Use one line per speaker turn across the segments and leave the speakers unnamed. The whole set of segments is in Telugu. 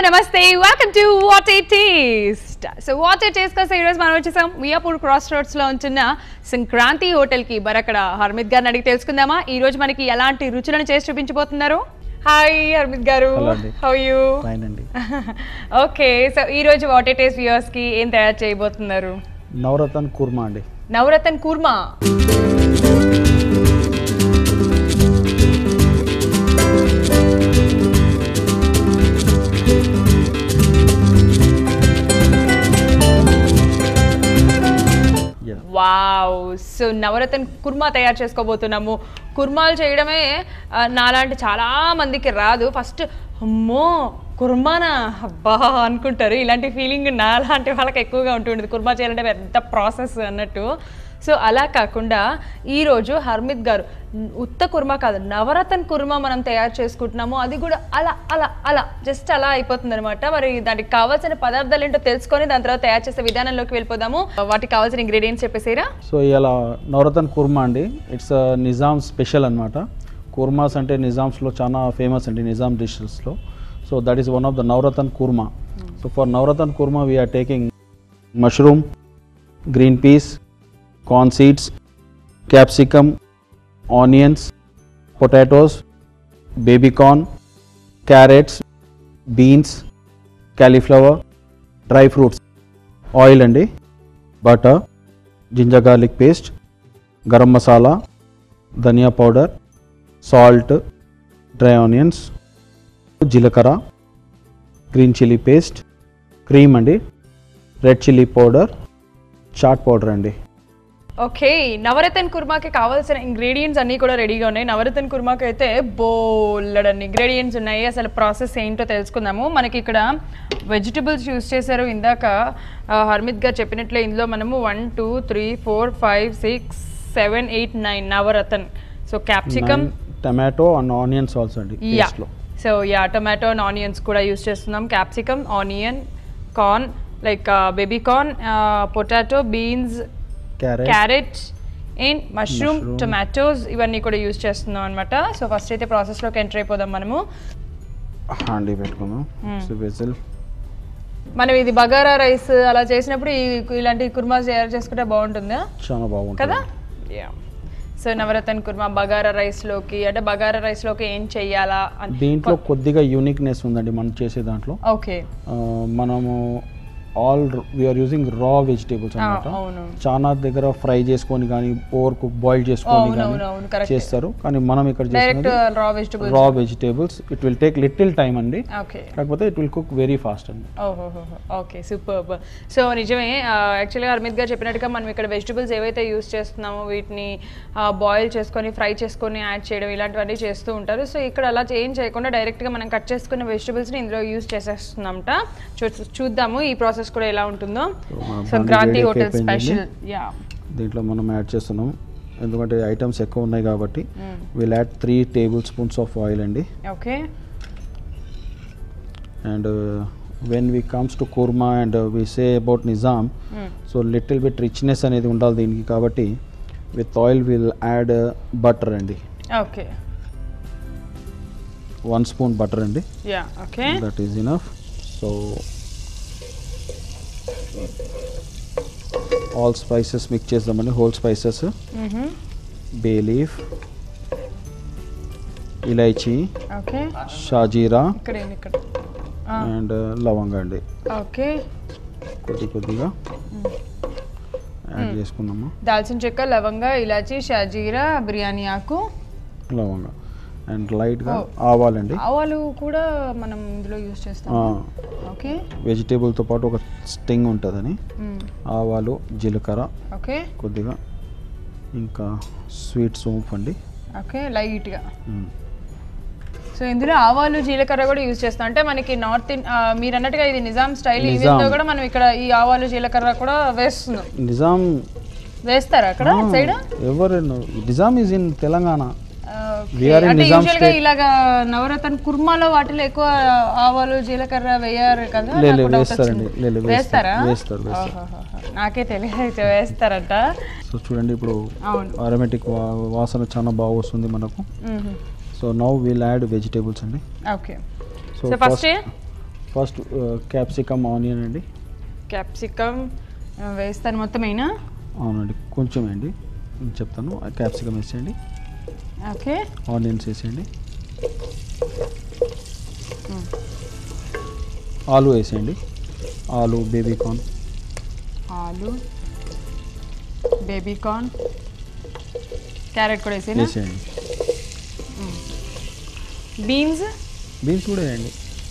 నమస్తే welcome to what a taste so what a taste కోసం ఈరోజు మనం వచ్చేసాం మియాపూర్ క్రాస్ రోడ్స్ లో ఉంటున్న సంక్రాంతి హోటల్ కి మరి అక్కడ హర్మిత్ గారిని అడిగి తెలుసుకుందామా ఈ రోజు మనకి ఎలాంటి రుచులను చేసి చూపించబోతున్నారు హాయ్ హర్మిత్ గారు
Hello అండి.
హౌ యూ
ఫైన్ అండి
ఓకే సో ఈ రోజు వాట్ ఏ టేస్ట్ వ్యూవర్స్ కి ఏం తయారు చేయబోతున్నారు
నవరత్న కుర్మా అండి
navratna korma
Yeah.
Wow so navratna korma తయారు చేసుకోబోతున్నాము కుర్మాలు చేయడమే ఆ, నాలాంటి చాలా మందికి రాదు ఫస్ట్ అమ్మో కుర్మానా అబ్బా అనుకుంటారు ఇలాంటి ఫీలింగ్ నాలాంటి వాళ్ళకి ఎక్కువగా ఉంటుండేది కుర్మా చేయాలంటే పెద్ద ప్రాసెస్ అన్నట్టు సో అలా కాకుండా ఈరోజు హర్మిత్ గారు ఉత్త కుర్మా కాదు నవరత్న కుర్మా మనం తయారు చేసుకుంటున్నాము అది కూడా అలా అలా అలా జస్ట్ అలా అయిపోతుంది అనమాట మరి దానికి కావాల్సిన పదార్థాలు ఏంటో తెలుసుకొని దాని తర్వాత తయారు చేసే విధానంలోకి వెళ్ళిపోదాము వాటికి కావాల్సిన ఇంగ్రీడియంట్స్ చెప్పేసారా
సో ఇలా నవరత్న కుర్మా అండి ఇట్స్ నిజాం స్పెషల్ అనమాట కుర్మాస్ అంటే నిజామ్స్లో చాలా ఫేమస్ అండి నిజాం డిషెస్లో so that is one of the navratna kurma so for navratna korma we're taking mushroom green peas corn seeds capsicum onions potatoes baby corn carrots beans cauliflower dry fruits oil అండి butter ginger garlic paste garam masala dhania powder salt dry onions జీలకర్ర గ్రీన్ చిల్లీ పేస్ట్ క్రీమ్ అండి red chilli powder chaat powder అండి
ఓకే నవరత్న కుర్మాకి కావాల్సిన ఇంగ్రీడియంట్స్ అన్నీ కూడా రెడీగా ఉన్నాయి నవరత్న కుర్మాకి అయితే బోల్లడన్ని ఇంగ్రీడియంట్స్ ఉన్నాయి అసలు ప్రాసెస్ ఏంటో తెలుసుకుందాము మనకి ఇక్కడ వెజిటబుల్స్ యూస్ చేశారు ఇందాక ఆ, హర్మిత్ గారు చెప్పినట్లే ఇందులో మనము one two three four five six seven eight nine navratan so capsicum
tomato and onions also అండి
యా
పేస్ట్లో
so yeah tomato and onions కూడా యూస్ చేస్తున్నాం capsicum onion corn like baby corn potato beans
carrot
carrot and mushroom
Mushroom.
Tomatoes ఇవన్నీ కూడా యూస్ చేస్తున్నాం అనమాట సో ఫస్ట్ అయితే ప్రాసెస్లోకి ఎంటర్ అయిపోదాం మనము
హ్యాండీ పెట్టుకుందాం సో వెజిల్
మనం ఇది బగారా రైస్ అలా చేసినప్పుడు ఈ ఇలాంటి కుర్మా తయారు చేసుకుంటే బాగుంటుందా
చాలా బాగుంటుంది
కదా యా సో నవరత్న కుర్మా బగారా రైస్లోకి అంటే బగారా రైస్లోకి ఏం చెయ్యాలా అని
దీంట్లో కొద్దిగా యూనిక్నెస్ ఉందండి మనం చేసే దాంట్లో
ఓకే
ఆ, మనము all we're using raw vegetables అనమాట
అవును
చాలా దగ్గర ఫ్రై చేసుకొని కానీ ఓవర్ కుక్ బాయిల్ చేసుకొని
అవును
కానీ
అవును అవును కరెక్ట్
చేస్తారు కానీ మనం ఇక్కడ
డైరెక్ట్
చేసేది
raw vegetable
raw vegetables it will take little time అండి
ఓకే
కాకపోతే it will cook very fast అండి
ఓహోహో ఓకే సూపర్ సో నిజమే యాక్చువల్గా హర్మిత్ గారు చెప్పినట్టుగా మనం ఇక్కడ వెజిటబుల్స్ ఏవైతే యూస్ చేస్తున్నామో వీటిని బాయిల్ చేసుకొని ఫ్రై చేసుకొని యాడ్ చేయడం ఇలాంటివన్నీ చేస్తూ ఉంటారు సో ఇక్కడ అలా ఏం చేయకుండా డైరెక్ట్గా మనం కట్ చేసుకున్న వెజిటబుల్స్ని ఇందులో యూస్ చేసేస్తున్నామంట చూ చూద్దాము ఈ ప్రాసెస్ కూడా ఎలా ఉంటుందో
మన
సంక్రాంతి
బండి
హోటల్
అయిపోయిందండి.
స్పెషల్ యా
దీంట్లో మనం యాడ్ చేస్తున్నాం ఎందుకంటే ఐటమ్స్ ఎక్కువ ఉన్నాయి కాబట్టి will add three table spoons of oil అండి
okay
and when we comes to korma and we say about Nizam so little bit richness అనేది ఉండాలి దీనికి కాబట్టి with oil will add butter అండి
ఓకే
వన్ స్పూన్ బటర్ అండి
yeah okay
that is enough so all spices mix చేద్దామండి హోల్ స్పైసెస్ బే లీఫ్ ఇలైచి
ఓకే
షాజీరా
ఇక్కడ ఏంది ఇక్కడ
అండ్ లవంగా అండి
ఓకే
కొద్ది కొద్దిగా యాడ్ చేసుకున్నాము
దాల్చిన చెక్క లవంగ ఇలాచి షాజీరా బిర్యానీ ఆకు
లవంగా అండ్ లైట్గా
Oh.
ఆవాలండి
ఆవాలు కూడా మనం ఇందులో యూస్ చేస్తాం ఓకే
వెజిటేబుల్తో పాటు ఒక స్టింగ్ ఉంటుందని ఆవాలు జీలకర్ర
ఓకే
కొద్దిగా ఇంకా స్వీట్ సోంప్ అండి
ఓకే లైట్గా
మ్మ్.
సో ఇందులో ఆవాలు జీలకర్ర కూడా యూస్ చేస్తాం అంటే మనకి నార్త్ ఇన్ ఆ, మీరు అన్నట్టుగా ఇది నిజాం స్టైల్
నిజాం.
ఈవెంట్లో కూడా మనం ఇక్కడ ఈ ఆవాలు జీలకర్ర కూడా వేస్తున్నాం
నిజాం
వేస్తారా అక్కడ సైడ్
ఎవరు Nizam is in Telangana We are in
అంటే
Nizam
యూజువల్ గా
state.
ఇలాగా నవరత్న కుర్మాలో వాటిలో ఎక్కువ ఆవాలు జీలకర్ర వేయరు కదా
లే,
నాకు
లే,
doubt
వేస్తారండి.
వచ్చింది.
లే, లే,
వేస్తారా
వేస్తారు, వేస్తారు.
ఓహోహోహో. నాకే తెలియదు అయితే వేస్తారంట
సో చూడండి ఇప్పుడు
అవును
అరోమేటిక్ వాసన చాలా బాగా వస్తుంది మనకు
hmm.
So now will add vegetables అండి
okay
so
so first
first capsicum onion అండి
క్యాప్సికమ్ వేస్తాను మొత్తం అయినా
అవునండి కొంచెం అండి నేను చెప్తాను క్యాప్సికమ్ వేసేయండి
ఓకే
ఆనియన్స్ వేసేయండి ఆలు వేసేయండి ఆలు బేబీ కార్న్
ఆలు బేబీ కార్న్ క్యారెట్ కూడా వేసేనా
వేసేయండి
బీన్స్
బీన్స్ కూడా వేయండి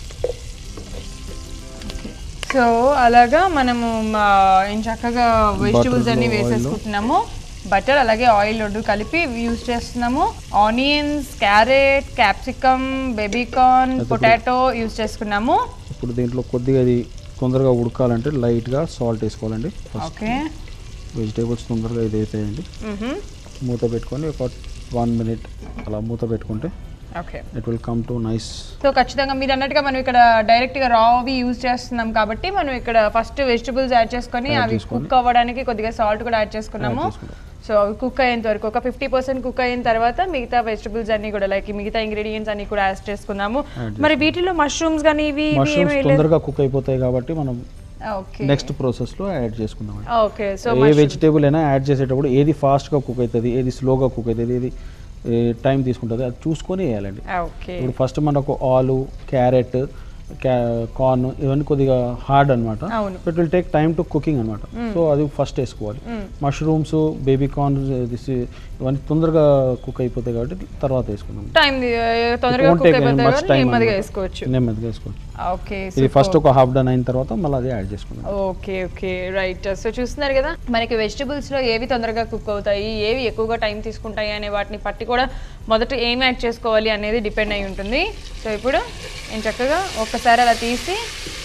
సో అలాగా మనము మా, ఏం చక్కగా వెజిటబుల్స్ అన్ని
Butterలో,
వేసేసుకుంటున్నాము బటర్ అలాగే ఆయిల్ రెండు కలిపి యూజ్ చేస్తున్నాము ఆనియన్స్ క్యారెట్ క్యాప్సికమ్ బేబీకార్న్
అయితే
పొటాటో యూజ్ చేసుకున్నాము
ఇప్పుడు దీంట్లో కొద్దిగా ఇది తొందరగా ఉడకాలంటే లైట్గా సాల్ట్ వేసుకోవాలండి ఫస్ట్
ఓకే
వెజిటేబుల్స్ తొందరగా ఇది వేసేయండి మూత పెట్టుకొని ఒక వన్ మినిట్ అలా మూత పెట్టుకుంటే
okay
it will come to nice
so ఖచ్చితంగా మీరు అన్నట్టుగా మనం ఇక్కడ డైరెక్ట్గా రావి యూజ్ చేస్తున్నాం కాబట్టి మనం ఇక్కడ ఫస్ట్ వెజిటబుల్స్ యాడ్ చేసుకొని
Add
అవి
చేసుకొని.
కుక్ అవ్వడానికి కొద్దిగా సాల్ట్ కూడా యాడ్ చేసుకున్నాము
చేసుకుంటాం.
సో అవి కుక్ అయ్యేంత వరకు ఒక ఫిఫ్టీ పర్సెంట్ కుక్ అయిన తర్వాత మిగతా వెజిటబుల్స్ అన్ని కూడా లైక్ మిగతా ఇంగ్రీడియంట్స్ అన్ని కూడా యాడ్ చేసుకుందాము
Add
మరి వీటిలో మష్రూమ్స్ కానీ ఇవి ఇవి
మష్రూమ్స్
ఏమీ
తొందరగా కుక్ అయిపోతాయి కాబట్టి మనం
ఓకే
నెక్స్ట్ ప్రాసెస్లో యాడ్ చేసుకుందాం
ఓకే సో
ఏ వెజిటేబుల్ అయినా యాడ్ చేసేటప్పుడు ఏది ఫాస్ట్గా కుక్ అవుతుంది ఏది స్లోగా కుక్ అవుతుంది ఏది టైం తీసుకుంటుంది అది చూసుకొని వేయాలండి
ఓకే
ఇప్పుడు ఫస్ట్ మనకు ఆలు క్యారెట్ కార్న్ ఇవన్నీ కొద్దిగా హార్డ్ అనమాట
అవును.
It will take time to cooking అనమాట సో అది ఫస్ట్ వేసుకోవాలి మష్రూమ్స్ బేబీ కార్న్ దిస్ ఇవన్నీ తొందరగా కుక్ అయిపోతాయి కాబట్టి తర్వాత వేసుకుందాం
టైం తొందరగా
won't
కుక్
take
అయిపోతాయి
much
కాబట్టి
time
నెమ్మదిగా
అన్నమాట.
వేసుకోవచ్చు
నెమ్మదిగా వేసుకోవచ్చు
ఓకే
ఇది ఫస్ట్ ఒక హాఫ్ డన్ అయిన తర్వాత మళ్ళీ అది యాడ్ చేసుకుందాం
ఓకే ఓకే రైట్ సో చూస్తున్నారు కదా మనకి వెజిటబుల్స్ లో ఏవి తొందరగా కుక్ అవుతాయి ఏవి ఎక్కువగా టైం తీసుకుంటాయి అనే వాటిని పట్టి కూడా మొదట ఏం యాడ్ చేసుకోవాలి అనేది డిపెండ్ అయి ఉంటుంది సో ఇప్పుడు నేను చక్కగా ఒక్కసారి అలా తీసి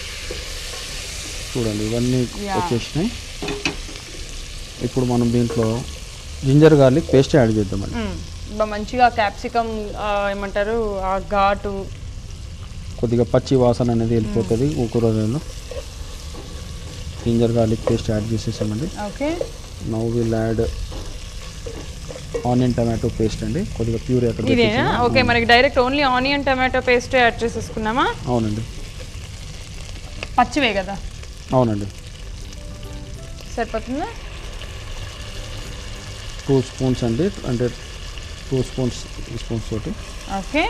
చూడండి ఇవన్నీ
Yeah.
వచ్చేసినాయి ఇప్పుడు మనం దీంట్లో జింజర్ గార్లిక్ పేస్ట్ యాడ్ చేద్దామండి
మ్మ్, బా మంచిగా క్యాప్సికమ్ ఏమంటారు ఆ ఘాటు
కొద్దిగా పచ్చి వాసన అనేది వెళ్ళిపోతుంది కూరలో జింజర్ గార్లిక్ పేస్ట్ యాడ్ చేసేసామండి
okay
now will add onion tomato paste అండి కొద్దిగా ప్యూర్ అక్కడ
ఇదేనా
పెట్టేసాను.
ఓకే మనకి direct only onion tomato paste add చేసేసుకున్నామా
అవునండి
పచ్చివే కదా
అవునండి
సరిపోతుందా
టూ స్పూన్స్ అండి అంటే టూ స్పూన్స్ స్పూన్స్ తోటి
ఓకే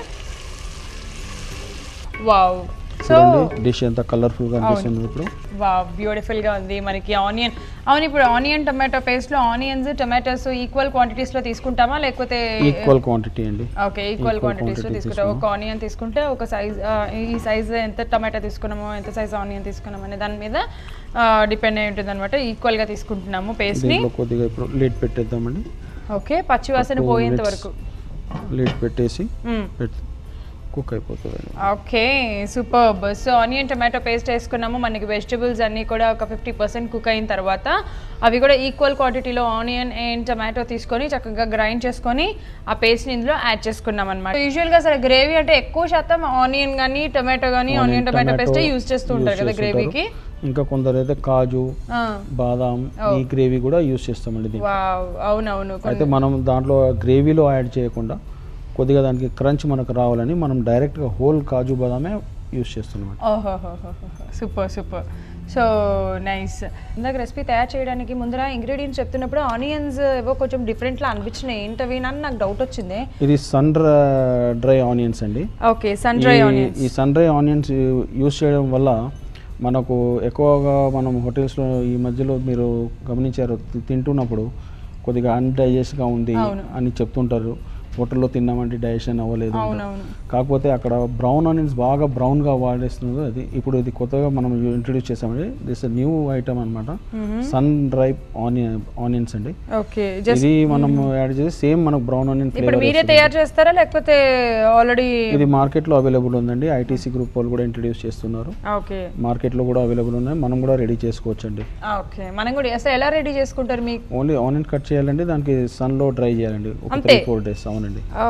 వావ్ సో
చూడండి డిష్ ఎంత కలర్ఫుల్గా అనిపిస్తుంది ఇప్పుడు
వావ్ బ్యూటిఫుల్ గా ఉంది మనకి ఆనియన్ అవును ఇప్పుడు ఆనియన్ టమాటో పేస్ట్ లో ఆనియన్స్ టమాటోస్ ఈక్వల్ క్వాంటిటీస్ లో తీసుకుంటామా లేకపోతే
ఈక్వల్ క్వాంటిటీ అండి
ఓకే ఈక్వల్
equal
క్వాంటిటీస్ లో
quantity
తీసుకుంటాం ఒక ఆనియన్ తీసుకుంటే ఒక సైజ్ ఈ సైజ్ ఎంత టమాటో తీసుకున్నామో ఎంత సైజ్ ఆనియన్ తీసుకున్నామో అనే దాని మీద డిపెండ్ అయి ఉంటుంది అనమాట ఈక్వల్ గా తీసుకుంటున్నాము పేస్ట్ ని
దీంట్లో కొద్దిగా ఇప్పుడు లీడ్ పెట్టేద్దామండి
ఓకే పచ్చి వాసన
Two
పోయేంత
minutes.
వరకు
లీడ్ పెట్టేసి
మ్మ్.
కుక్ అయిపోతుంది
okay superb so onion tomato paste వేసుకున్నాము మనకి వెజిటబుల్స్ అన్నీ కూడా ఒక ఫిఫ్టీ పర్సెంట్ కుక్ అయిన తర్వాత అవి కూడా ఈక్వల్ క్వాంటిటీలో ఆనియన్ అండ్ టమాటో తీసుకొని చక్కగా గ్రైండ్ చేసుకొని ఆ పేస్ట్ని ఇందులో యాడ్ చేసుకున్నాం అనమాట యూజువల్గా అసలు గ్రేవీ అంటే ఎక్కువ శాతం ఆనియన్ కానీ టొమాటో కానీ ఆనియన్ టమాటో పేస్ట్ యూజ్ చేస్తూ ఉంటారు కదా గ్రేవీకి
ఇంకా కొందరు అయితే కాజు బాదాం ఈ గ్రేవీ కూడా యూస్ చేస్తామండి దీన్ని
వావ్ అవునవును
అయితే మనం దాంట్లో గ్రేవీలో యాడ్ చేయకుండా కొద్దిగా దానికి క్రంచ్ మనకు రావాలని మనం డైరెక్ట్గా హోల్ కాజు బాదామే యూస్ చేస్తున్నాం
ఓహో సూపర్ సూపర్ సో నైస్ ఇందాక రెసిపీ తయారు చేయడానికి ముందర ఇంగ్రీడియంట్స్ చెప్తున్నప్పుడు ఆనియన్స్ ఏవో కొంచెం డిఫరెంట్లా అనిపించినాయి ఏంటవి అని నాకు డౌట్ వచ్చింది
ఇది సన్ డ్రై ఆనియన్స్ అండి
ఓకే సన్ డ్రై
ఈ-
ఆనియన్స్
ఈ సన్ డ్రై ఆనియన్స్ యూస్ చేయడం వల్ల మనకు ఎక్కువగా మనం హోటల్స్లో ఈ మధ్యలో మీరు గమనించారు తి- తింటున్నప్పుడు కొద్దిగా అన్డైజెస్ట్గా ఉంది
అవును.
అని చెప్తుంటారు హోటల్లో తిన్నామంటే డైజెషన్ అవ్వలేదు అంటారు.
అవునవును
కాకపోతే అక్కడ బ్రౌన్ ఆనియన్స్ బాగా బ్రౌన్గా వాడేస్తున్నారు అది ఇప్పుడు ఇది కొత్తగా మనం ఇంట్రడ్యూస్ చేసామండి దిస్ న్యూ ఐటమ్ అనమాట సన్ డ్రై ఆనియన్ ఆనియన్స్ అండి
ఓకే జస్ట్
ఇది మనం యాడ్ చేసి సేమ్ మనకు బ్రౌన్ ఆనియన్
ఇప్పుడు
ఫ్లేవర్
మీరే తయారు చేస్తారా లేకపోతే ఆల్రెడీ
ఇది మార్కెట్లో అవైలబుల్ ఉందండి ఐటీసీ గ్రూప్ వాళ్ళు కూడా ఇంట్రడ్యూస్ చేస్తున్నారు
ఓకే
మార్కెట్లో కూడా అవైలబుల్ ఉన్నాయి మనం కూడా రెడీ చేసుకోవచ్చు అండి
ఓకే మనం కూడా అసలు ఎలా రెడీ చేసుకుంటారు మీకు
ఓన్లీ ఆనియన్ కట్ చేయాలండి దానికి సన్లో డ్రై చేయాలండి ఒక
అంతే.
త్రీ ఫోర్ డేస్ అవునండి
ఓ,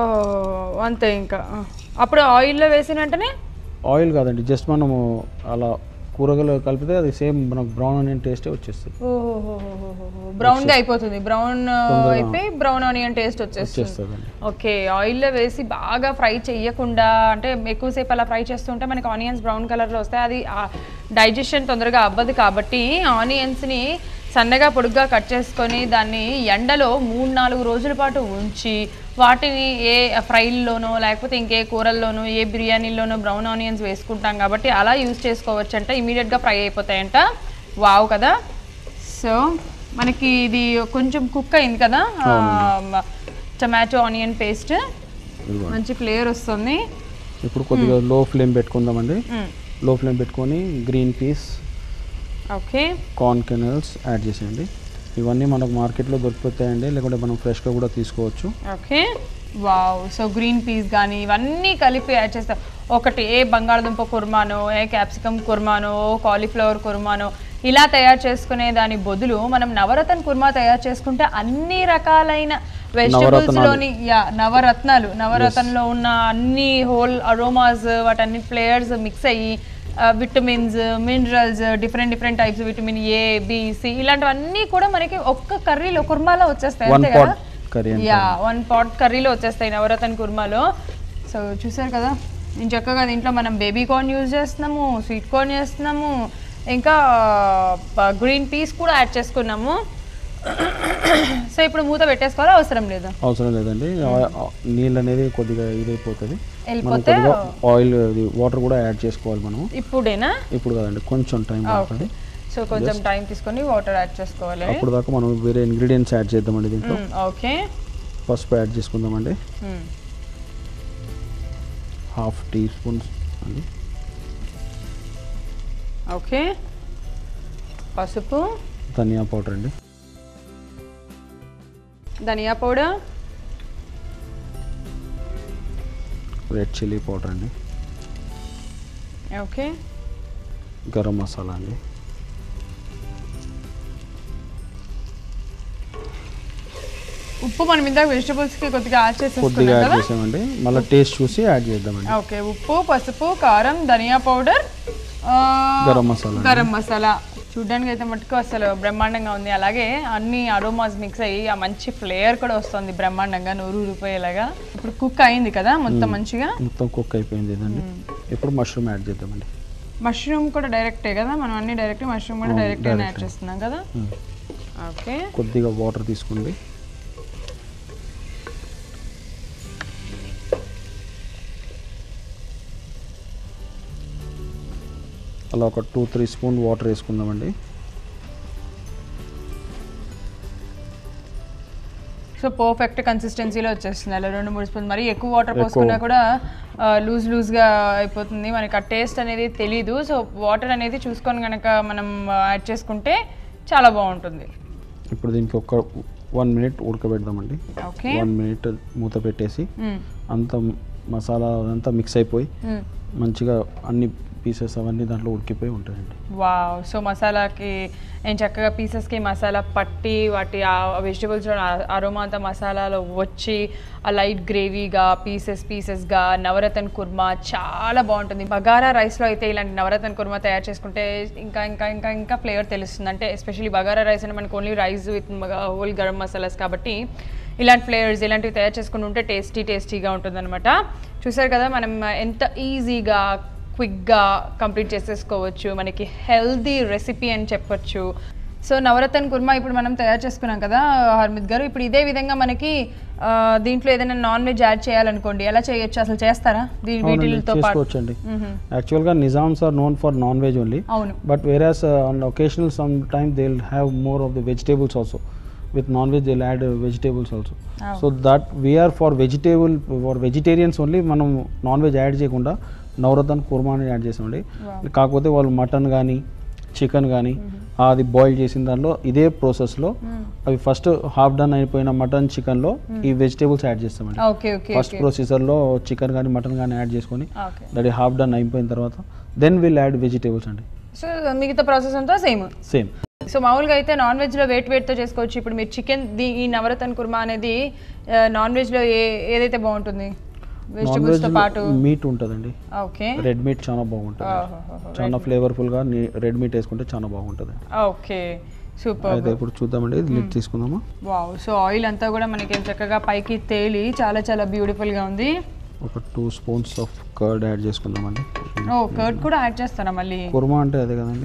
అంతే ఇంకా ఆ. అప్పుడు ఆయిల్లో వేసిన వెంటనే
ఆయిల్ కాదండి జస్ట్ మనము అలా కూరగాయలు కలిపితే అది సేమ్ మనకు బ్రౌన్ ఆనియన్ టేస్టే వచ్చేస్తుంది
బ్రౌన్ గా అయిపోతుంది బ్రౌన్
తొందరగా.
అయిపోయి బ్రౌన్ ఆనియన్ టేస్ట్ వచ్చేస్తుంది
వచ్చేస్తుందండి
ఓకే ఆయిల్లో వేసి బాగా ఫ్రై చేయకుండా అంటే ఎక్కువసేపు అలా ఫ్రై చేస్తుంటే మనకి ఆనియన్స్ బ్రౌన్ కలర్లో వస్తాయి అది డైజెషన్ తొందరగా అవ్వదు కాబట్టి ఆనియన్స్ని సన్నగా పొడుగ్గా కట్ చేసుకొని దాన్ని ఎండలో మూడు నాలుగు రోజుల పాటు ఉంచి వాటిని ఏ ఫ్రైల్లోనో లేకపోతే ఇంకే కూరల్లోనో ఏ బిర్యానీలోనో బ్రౌన్ ఆనియన్స్ వేసుకుంటాం కాబట్టి అలా యూజ్ చేసుకోవచ్చు అంట ఇమీడియట్గా ఫ్రై అయిపోతాయంట వావ్ కదా సో మనకి ఇది కొంచెం కుక్ అయింది కదా టమాటో ఆనియన్ పేస్ట్
ఇదిగో.
మంచి ఫ్లేవర్ వస్తుంది
ఇప్పుడు కొద్దిగా లో ఫ్లేమ్ పెట్టుకుందామండి
మ్మ్.
లో ఫ్లేమ్ పెట్టుకొని green peas
okay
corn kernels add చేసేయండి ఇవన్నీ మనకు మార్కెట్లో దొరికిపోతాయండి లేకుంటే మనం ఫ్రెష్గా కూడా తీసుకోవచ్చు
okay wow so green peas కానీ ఇవన్నీ కలిపి యాడ్ చేస్తాం ఒకటి ఏ బంగాళదుంప కుర్మానో ఏ క్యాప్సికమ్ కుర్మానో కాలీఫ్లవర్ కుర్మానో ఇలా తయారు చేసుకునే దాని బదులు మనం నవరత్న కుర్మా తయారు చేసుకుంటే అన్ని రకాలైన వెజిటబుల్స్ లోని యా నవరత్నాలు నవరత్నంలో ఉన్న అన్ని హోల్ అరోమాస్ వాటన్ని ఫ్లేయర్స్ మిక్స్ అయ్యి vitamins minerals different different types vitamin A B C ఇలాంటివన్నీ కూడా మనకి ఒక్క కర్రీలో కుర్మాలో వచ్చేస్తాయి
వన్
అంతే కదా
పాట్ కర్రీ అండి
యా వన్ పాట్ కర్రీలో వచ్చేస్తాయి నవరత్న కుర్మాలో సో చూసారు కదా నేను చక్కగా దీంట్లో మనం బేబీ కార్న్ యూజ్ చేస్తున్నాము స్వీట్ కార్న్ చేస్తున్నాము ఇంకా గ్రీన్ పీస్ కూడా యాడ్ చేసుకున్నాము సో ఇప్పుడు మూత పెట్టేసుకోవాలా అవసరం లేదు
అవసరం లేదండి ఆ- ఆ నీళ్ళు అనేది కొద్దిగా ఇదైపోతుంది మనం
వెళ్ళిపోతే
కొద్దిగా ఆయిల్ ఇది వాటర్ కూడా యాడ్ చేసుకోవాలి మనం
ఇప్పుడేనా
ఇప్పుడు కదండి కొంచెం టైం పడుతుంది
సో కొంచెం టైం తీసుకొని వాటర్ యాడ్ చేసుకోవాలి
అప్పుడు దాకా మనం వేరే ఇంగ్రీడియంట్స్ యాడ్ చేద్దామండి దీంట్లో
ఓకే
పసుపు యాడ్ చేసుకుందామండి హాఫ్ టీ స్పూన్ అండి
ఓకే పసుపు
ధనియా పౌడర్ అండి
ధనియా పౌడర్
రెడ్ చిల్లీ పౌడర్ అండి
ఓకే
గరం మసాలా అండి
ఉప్పు మనం ఇందాక వెజిటబుల్స్ కి కొద్దిగా యాడ్
కొద్దిగా
చేసేసుకున్నాం
యాడ్
కదా
చేసామండి మళ్ళీ టేస్ట్ చూసి యాడ్ చేద్దామండి
ఓకే ఉప్పు పసుపు కారం ధనియా పౌడర్ ఆ,
గరం మసాలా అండి.
గరం మసాలా చూడ్డానికి అయితే మటుకు అసలు బ్రహ్మాండంగా ఉంది అలాగే అన్ని అరోమాస్ మిక్స్ అయ్యి ఆ మంచి ఫ్లేవర్ కూడా వస్తుంది బ్రహ్మాండంగా నూరు ఊరిపోయేలాగా ఇప్పుడు కుక్ అయింది కదా మొత్తం మంచిగా
మొత్తం కుక్ అయిపోయింది ఇదండి ఇప్పుడు మష్రూమ్ యాడ్ చేద్దామండి
మష్రూమ్ కూడా డైరెక్టే కదా మనం అన్ని డైరెక్ట్ మష్రూమ్ కూడా
అవును,
డైరెక్ట్
direct.
యాడ్ చేస్తున్నాం కదా
మ్మ్.
ఓకే
కొద్దిగా వాటర్ తీసుకోండి అలా ఒక టూ త్రీ స్పూన్ వాటర్ వేసుకుందామండి
సో పర్ఫెక్ట్ కన్సిస్టెన్సీలో వచ్చేస్తుంది అలా రెండు మూడు స్పూన్ మరి ఎక్కువ వాటర్
ఎక్కువ.
పోసుకున్నా కూడా లూజ్ లూజ్గా అయిపోతుంది మనకి ఆ టేస్ట్ అనేది తెలీదు సో వాటర్ అనేది చూసుకొని కనుక మనం యాడ్ చేసుకుంటే చాలా బాగుంటుంది
ఇప్పుడు దీనికి ఒక వన్ మినిట్ ఉడకబెడదామండి
ఓకే
వన్ మినిట్ మూత పెట్టేసి అంత మసాలా అంతా మిక్స్ అయిపోయి మంచిగా అన్ని పీసెస్ అవన్నీ దాంట్లో ఉడికిపోయి ఉంటాయండి
వావ్ సో మసాలాకి నేను చక్కగా పీసెస్కి మసాలా పట్టి వాటి ఆ వెజిటబుల్స్ అరోమా అంతా మసాలాలో వచ్చి ఆ లైట్ గ్రేవీగా పీసెస్ పీసెస్గా నవరత్న కుర్మా చాలా బాగుంటుంది బగారా రైస్లో అయితే ఇలాంటి నవరత్న కుర్మా తయారు చేసుకుంటే ఇంకా ఇంకా ఇంకా ఇంకా ఫ్లేవర్ తెలుస్తుంది అంటే ఎస్పెషల్లీ బగారా రైస్ అంటే మనకు only rice with whole garam masalas కాబట్టి ఇలాంటి ఫ్లేవర్స్ ఇలాంటివి తయారు చేసుకుని ఉంటే టేస్టీ టేస్టీగా ఉంటుందన్నమాట చూసారు కదా మనం ఎంత ఈజీగా క్విక్గా కంప్లీట్ చేసేసుకోవచ్చు మనకి హెల్దీ రెసిపీ అని చెప్పొచ్చు సో నవరత్న కుర్మా ఇప్పుడు మనం తయారు చేసుకున్నాం కదా హర్మిత్ గారు ఇప్పుడు ఇదే విధంగా మనకి ఆ, దీంట్లో ఏదైనా నాన్ వెజ్ యాడ్ చేయాలనుకోండి ఎలా చేయొచ్చు అసలు చేస్తారా దీని
అవునండి
వీటితో పాటు
చేసుకోవచ్చండి
మ్మ్.
యాక్చువల్గా Nizams are known for non veg only
అవును
But whereas uh, on occasional sometimes they'll have more of the vegetables also. With non-veg they'll add uh, vegetables also.
Oh.
So that we are for vegetable for vegetarians only మనం నాన్ వెజ్ యాడ్ చేయకుండా నవరత్న కుర్మా అని యాడ్ చేసామండి
Wow.
కాకపోతే వాళ్ళు మటన్ కానీ చికెన్ కానీ అది బాయిల్ చేసిన దాంట్లో ఇదే ప్రాసెస్లో
మ్మ్.
అవి ఫస్ట్ హాఫ్ డన్ అయిపోయిన మటన్ చికెన్లో ఈ వెజిటేబుల్స్ యాడ్ చేస్తామండి
ఓకే ఓకే
ఫస్ట్
ఓకే
ప్రొసీజర్లో చికెన్ కానీ మటన్ కానీ యాడ్ చేసుకొని
ఓకే
దట్ హాఫ్ డన్ అయిపోయిన తర్వాత దెన్ విల్ యాడ్ వెజిటేబుల్స్ అండి
సో మిగతా ప్రాసెస్ అంతా సేమ్
సేమ్
సో మామూలుగా అయితే నాన్ వెజ్లో వేట్ వేట్తో చేసుకోవచ్చు ఇప్పుడు మీరు చికెన్ ఈ నవరత్న కుర్మా అనేది నాన్ వెజ్లో ఏ ఏదైతే బాగుంటుంది
నాన్
వెజిటబుల్స్ తో పాటు
వెజ్ మీట్ ఉంటుందండి
ఓకే
రెడ్ మీట్ చాలా బాగుంటుంది
ఓహోహోహో.
చాలా ఫ్లేవర్ఫుల్గా రెడ్ మీట్ వేసుకుంటే చాలా బాగుంటుంది
ఓకే సూపర్
అయితే ఇప్పుడు చూద్దామండి ఇది లిడ్ తీసుకుందామా
వావ్ సో ఆయిల్ అంతా కూడా మనకి చక్కగా పైకి తేలి చాలా చాలా బ్యూటిఫుల్ గా ఉంది
ఒక two spoons of curd add చేసుకుందామండి
ఓ కర్డ్ కూడా యాడ్ చేస్తారా మళ్ళీ
కుర్మా అంటే అదే కదండి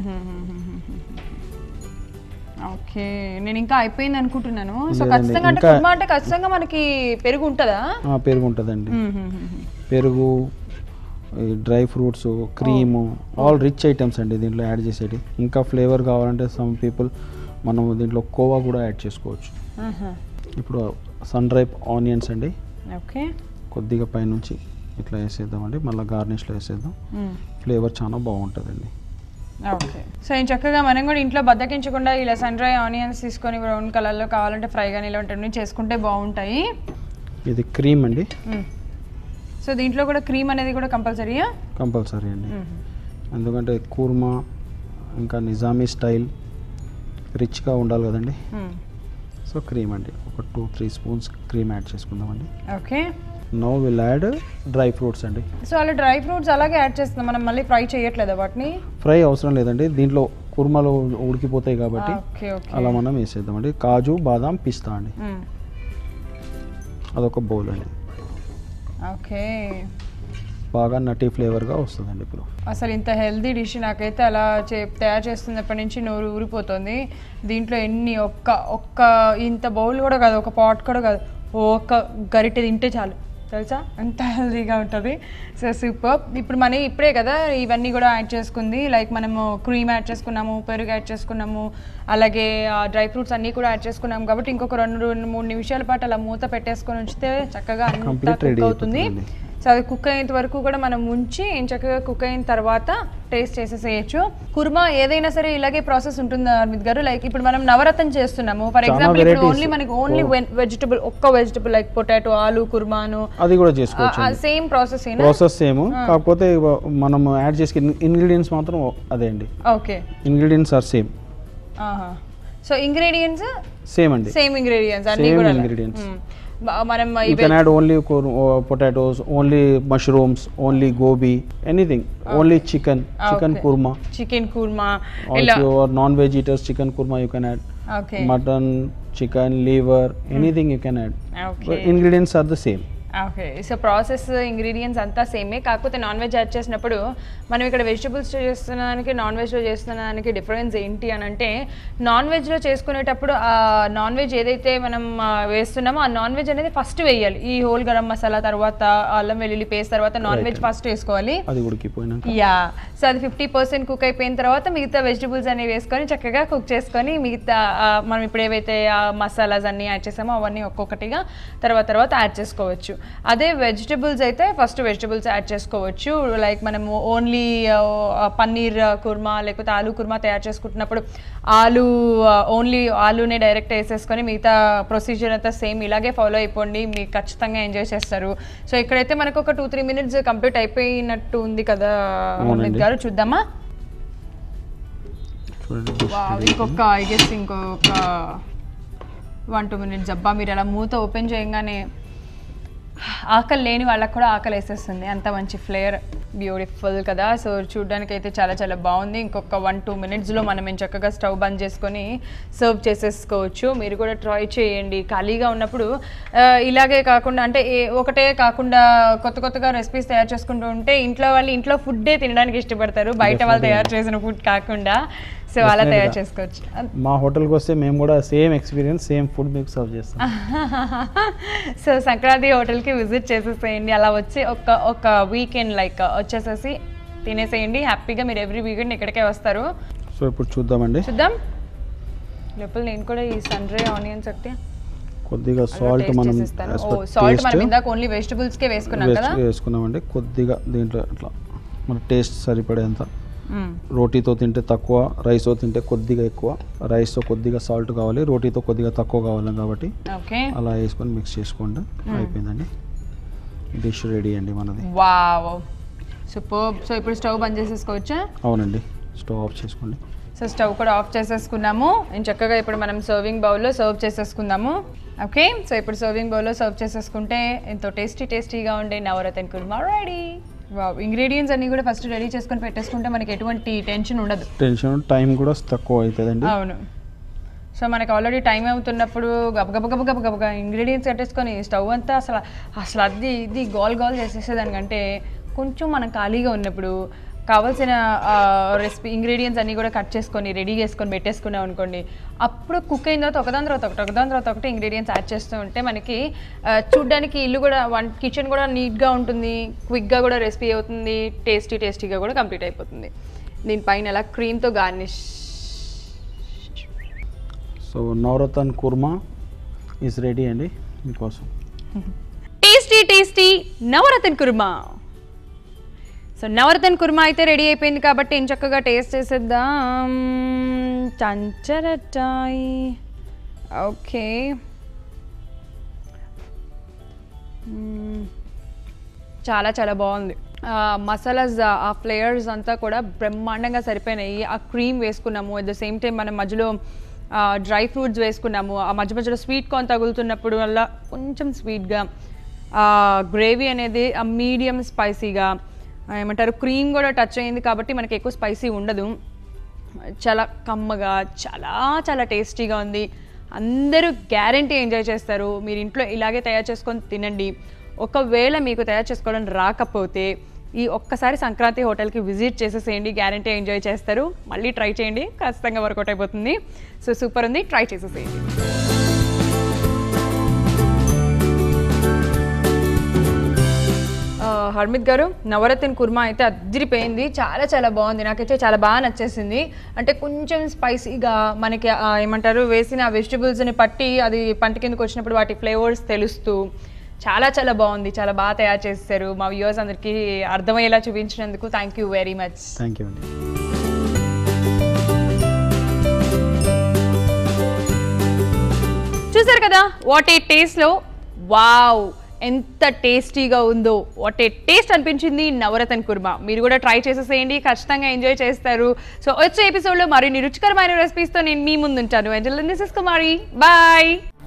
ఓకే నేను ఇంకా అయిపోయింది అనుకుంటున్నాను సో
లేదండి,
ఖచ్చితంగా అంటే
ఇంకా-
కుర్మా అంటే ఖచ్చితంగా మనకి పెరుగు ఉంటుందా
ఆ, పెరుగు ఉంటుందండి పెరుగు ఈ dry fruits cream all rich items అండి దీంట్లో యాడ్ చేసేటి ఇంకా ఫ్లేవర్ కావాలంటే సమ్ పీపుల్ మనం దీంట్లో కోవా కూడా యాడ్ చేసుకోవచ్చు ఇప్పుడు సన్ రైప్ ఆనియన్స్ అండి
ఓకే
కొద్దిగా పైనుంచి ఇట్లా వేసేద్దామండి మళ్ళీ గార్నిష్లో వేసేద్దాం ఫ్లేవర్ చాలా బాగుంటుందండి
ఓకే సో నేను చక్కగా మనం కూడా ఇంట్లో బద్దకించకుండా ఇలా సన్ డ్రై ఆనియన్స్ తీసుకొని బ్రౌన్ కలర్లో కావాలంటే ఫ్రై కానీ ఇలాంటివన్నీ చేసుకుంటే బాగుంటాయి
ఇది క్రీమ్ అండి
సో దీంట్లో కూడా క్రీమ్ అనేది కూడా కంపల్సరీయా
కంపల్సరీ అండి ఎందుకంటే కూర్మా ఇంకా నిజామీ స్టైల్ రిచ్గా ఉండాలి కదండి సో క్రీమ్ అండి ఒక two three spoons cream add చేసుకుందామండి
okay
now will add dry fruits అండి
సో అలా డ్రై ఫ్రూట్స్ అలాగే యాడ్ చేస్తున్నాం మనం మళ్ళీ ఫ్రై చేయట్లేదా వాటిని
ఫ్రై అవసరం లేదండి దీంట్లో కుర్మాలో ఉడికిపోతాయి కాబట్టి
ఓకే ఓకే
అలా మనం వేసేద్దామండి కాజు బాదాం పిస్తా అండి అదొక బౌల్ అండి
ఓకే
బాగా నటీ ఫ్లేవర్గా వస్తుందండి ఇప్పుడు
అసలు ఇంత హెల్దీ డిష్ నాకైతే అలా చే తయారు చేస్తున్నప్పటి నుంచి నోరు ఊరిపోతుంది దీంట్లో ఎన్ని ఒక్క ఒక్క ఇంత బౌల్ కూడా కాదు ఒక పాట్ కూడా కాదు ఒక్క గరిటె తింటే చాలు తెలుసా అంత హెల్దీగా ఉంటుంది సో సూపర్ ఇప్పుడు మనం ఇప్పుడే కదా ఇవన్నీ కూడా యాడ్ చేసుకుంది లైక్ మనము క్రీమ్ యాడ్ చేసుకున్నాము పెరుగు యాడ్ చేసుకున్నాము అలాగే డ్రై ఫ్రూట్స్ అన్నీ కూడా యాడ్ చేసుకున్నాము కాబట్టి ఇంకొక రెండు రెండు మూడు నిమిషాల పాటు అలా మూత పెట్టేసుకొని ఉంచితే చక్కగా అంతా
Complete ready
కుక్ అవుతుంది
అయిపోతుందండి.
సో అది కుక్ అయ్యేంత వరకు కూడా మనం ఉంచి ఏం చక్కగా కుక్ అయిన తర్వాత టేస్ట్ చేసేసేయచ్చు కుర్మా ఏదైనా సరే ఇలాగే ప్రాసెస్ ఉంటుందా అమిత్ గారు లైక్ ఇప్పుడు మనం నవరత్నం చేస్తున్నాము ఫర్
చాలా
ఎగ్జాంపుల్ ఇప్పుడు
varieties.
ఓన్లీ మనకి ఓన్లీ వెజిటబుల్ ఒక్క వెజిటబుల్ లైక్ పొటాటో ఆలు కుర్మాను
అది కూడా చేసుకోవచ్చు
సేమ్ ప్రాసెస్ ఏనా
ప్రాసెస్ సేమ్ కాకపోతే ఇవ- మనం యాడ్ చేసే ఇంగ్రీడియంట్స్ మాత్రం అదే అండి
okay
ingredients are same
so ingredients
same అండి
సేమ్ ఇంగ్రీడియంట్స్ అన్ని
Same
కూడా
ingredients.
మ్మ్. బ- మనం
యూ
ఇవి
can add only potatoes only mushrooms only gobi anything only chicken chicken
Okay.
Kurma
chicken kurma ఇలా
also non veg eaters chicken kurma you can add
okay
mutton chicken liver anything you can add
okay
ingredients are the same
okay so process ingredients అంతా సేమే కాకపోతే నాన్ వెజ్ యాడ్ చేసినప్పుడు మనం ఇక్కడ వెజిటబుల్స్ చేస్తున్న దానికి నాన్ వెజ్లో చేస్తున్న దానికి డిఫరెన్స్ ఏంటి అని అంటే నాన్ వెజ్లో చేసుకునేటప్పుడు ఆ నాన్ వెజ్ ఏదైతే మనం ఆ, వేస్తున్నామో ఆ నాన్ వెజ్ అనేది ఫస్ట్ వేయాలి ఈ హోల్ గరం మసాలా తర్వాత అల్లం వెల్లుల్లి పేస్ట్ తర్వాత నాన్ వెజ్ ఫస్ట్ వేసుకోవాలి
అది ఉడికిపోయినాక
యా సో అది ఫిఫ్టీ పర్సెంట్ కుక్ అయిపోయిన తర్వాత మిగతా వెజిటబుల్స్ అనేవి వేసుకొని చక్కగా కుక్ చేసుకొని మిగతా ఆ, మనం ఇప్పుడు ఏవైతే ఆ మసాలాస్ అన్నీ యాడ్ చేసామో అవన్నీ ఒక్కొక్కటిగా తర్వాత తర్వాత యాడ్ చేసుకోవచ్చు అదే వెజిటబుల్స్ అయితే ఫస్ట్ వెజిటబుల్స్ యాడ్ చేసుకోవచ్చు లైక్ మనము ఓన్లీ పన్నీర్ కుర్మా లేకపోతే ఆలు కుర్మా తయారు చేసుకుంటున్నప్పుడు ఆలు ఓన్లీ ఆలునే డైరెక్ట్ వేసేసుకొని మిగతా ప్రొసీజర్ అంతా సేమ్ ఇలాగే ఫాలో అయిపోండి మీకు ఖచ్చితంగా ఎంజాయ్ చేస్తారు సో ఇక్కడైతే మనకు ఒక టూ త్రీ మినిట్స్ కంప్లీట్ అయిపోయినట్టు ఉంది కదా
అవునండి.
అమిత్ గారు చూద్దామా
చూడండి dish
వావ్,
ready.
ఇంకొక ఐ గెస్ ఇంకొక వన్ టూ మినిట్స్ అబ్బా మీరు అలా మూత ఓపెన్ చేయగానే ఆకలి లేని వాళ్ళకి కూడా ఆకలి వేసేస్తుంది అంత మంచి ఫ్లేవర్ బ్యూటిఫుల్ కదా సో చూడడానికి అయితే చాలా చాలా బాగుంది ఇంకొక వన్ టూ మినిట్స్లో మనం ఏం చక్కగా స్టవ్ బంద్ చేసుకొని సర్వ్ చేసేసుకోవచ్చు మీరు కూడా ట్రై చేయండి ఖాళీగా ఉన్నప్పుడు ఆ, ఇలాగే కాకుండా అంటే ఏ- ఒకటే కాకుండా కొత్త కొత్తగా రెసిపీస్ తయారు చేసుకుంటూ ఉంటే ఇంట్లో వాళ్ళు ఇంట్లో ఫుడ్డే తినడానికి ఇష్టపడతారు బయట వాళ్ళు తయారు చేసిన ఫుడ్ కాకుండా సో అలా తయారు చేసుకోవచ్చు
మా హోటల్కి వస్తే మేము కూడా సేమ్ ఎక్స్పీరియన్స్ సేమ్ ఫుడ్ మీకు సర్వ్ చేస్తాం
సో సంక్రాంతి హోటల్కి విజిట్ చేసేసేయండి అలా వచ్చి ఒక ఒక వీకెండ్ లైక్ వచ్చేసేసి తినేసేయండి హ్యాపీగా మీరు ఎవ్రీ వీకెండ్ ఇక్కడికే వస్తారు
సో ఇప్పుడు చూద్దామండి
చూద్దాం లోపల నేను కూడా ఈ సన్ డ్రై ఆనియన్స్ ఒకటి
కొద్దిగా సాల్ట్ మనం as
ఓ
per
సాల్ట్ మనం
taste
ఇందాక ఓన్లీ వెజిటబుల్స్కే వేసుకున్నాం కదా
వేసు- వేసుకున్నామండి కొద్దిగా దీంట్లో అట్లా మన టేస్ట్ సరిపడేంత
మ్మ్.
రోటీతో తింటే తక్కువ రైస్తో తింటే కొద్దిగా ఎక్కువ రైస్తో కొద్దిగా సాల్ట్ కావాలి రోటీతో కొద్దిగా తక్కువ కావాలి కాబట్టి
ఓకే
అలా వేసుకొని మిక్స్ చేసుకోండి అయిపోయిందండి డిష్ రెడీ అండి మనది
వావ్ సూపర్ సో ఇప్పుడు స్టవ్ బంద్ చేసేసుకోవచ్చా
అవునండి స్టవ్ ఆఫ్ చేసుకోండి
సో స్టవ్ కూడా ఆఫ్ చేసేసుకున్నాము నేను చక్కగా ఇప్పుడు మనం సర్వింగ్ బౌల్లో సర్వ్ చేసేసుకుందాము ఓకే సో ఇప్పుడు సర్వింగ్ బౌల్లో సర్వ్ చేసేసుకుంటే ఎంతో టేస్టీ టేస్టీగా ఉండే నవరత్న కుర్మా రెడీ ఇంగ్రీడియంట్స్ అన్ని కూడా ఫస్ట్ రెడీ చేసుకొని పెట్టేసుకుంటే మనకి ఎటువంటి టెన్షన్ ఉండదు
టెన్షన్ టైం కూడా తక్కువ అవుతుందండి
అవును సో మనకి ఆల్రెడీ టైం అవుతున్నప్పుడు గబ గబ గబ గబ గబ ఇంగ్రీడియంట్స్ కట్టేసుకొని స్టవ్ అంతా అసలు అసలు అది ఇది గోల్ గోల్ చేసేసేదానికంటే కొంచెం మనం ఖాళీగా ఉన్నప్పుడు కావాల్సిన రెసిపీ ఇంగ్రీడియంట్స్ అన్నీ కూడా కట్ చేసుకొని రెడీ చేసుకొని పెట్టేసుకున్నాం అనుకోండి అప్పుడు కుక్ అయిన తర్వాత ఒకదాని తర్వాత ఒకటి ఒకదాని తర్వాత ఒకటి ఇంగ్రీడియంట్స్ యాడ్ చేస్తూ ఉంటే మనకి ఆ, చూడ్డానికి ఇల్లు కూడా వన్ కిచెన్ కూడా నీట్గా ఉంటుంది క్విక్గా కూడా రెసిపీ అవుతుంది టేస్టీ టేస్టీగా కూడా కంప్లీట్ అయిపోతుంది దీనిపైన అలా క్రీమ్తో garnish
so navratna kurma is ready అండి మీకోసం
tasty tasty navratna kurma so navratna kurma అయితే రెడీ అయిపోయింది కాబట్టి ఏం చక్కగా టేస్ట్ చేసేద్దాం చంచరటాయ్ ఓకే మ్మ్. చాలా చాలా బాగుంది ఆ, మసాలాస్ ఆ ఫ్లేవర్స్ అంతా కూడా బ్రహ్మాండంగా సరిపోయినాయి ఆ క్రీమ్ వేసుకున్నాము అట్ ద సేమ్ టైం మనం మధ్యలో డ్రై ఫ్రూట్స్ వేసుకున్నాము ఆ మధ్య మధ్యలో స్వీట్ కార్న్ తగులుతున్నప్పుడు వల్ల కొంచెం స్వీట్గా గ్రేవీ అనేది ఆ మీడియం స్పైసీగా ఏమంటారు క్రీమ్ కూడా టచ్ అయింది కాబట్టి మనకి ఎక్కువ స్పైసీ ఉండదు చాలా కమ్మగా చాలా చాలా టేస్టీగా ఉంది అందరూ గ్యారంటీ ఎంజాయ్ చేస్తారు మీరు ఇంట్లో ఇలాగే తయారు చేసుకొని తినండి ఒకవేళ మీకు తయారు చేసుకోవడం రాకపోతే ఈ ఒక్కసారి సంక్రాంతి హోటల్కి విజిట్ చేసేసేయండి గ్యారంటీ ఎంజాయ్ చేస్తారు మళ్ళీ ట్రై చేయండి ఖచ్చితంగా వర్కౌట్ అయిపోతుంది సో సూపర్ ఉంది ట్రై చేసేసేయండి ఆ, హర్మిత్ గారు నవరత్న కుర్మా అయితే అదిరిపోయింది చాలా చాలా బాగుంది నాకైతే చాలా బాగా నచ్చేసింది అంటే కొంచెం స్పైసీగా మనకి ఆ, ఏమంటారు వేసిన వెజిటబుల్స్ని పట్టి అది పంట కిందకి వచ్చినప్పుడు వాటి ఫ్లేవర్స్ తెలుస్తూ చాలా చాలా బాగుంది చాలా బాగా తయారు చేస్తారు మా వ్యూవర్స్ అందరికీ అర్థమయ్యేలా చూపించినందుకు thank you very much
thank you అండి
చూసారు కదా వాట్ ఏ టేస్ట్లో వావ్ ఎంత టేస్టీగా ఉందో వాట్ ఏ టేస్ట్ అనిపించింది నవరత్న కుర్మా మీరు కూడా ట్రై చేసేసేయండి ఖచ్చితంగా ఎంజాయ్ చేస్తారు సో వచ్చే ఎపిసోడ్లో మరిన్ని రుచికరమైన రెసిపీస్తో నేను మీ ముందుంటాను Anjal this is Kumari bye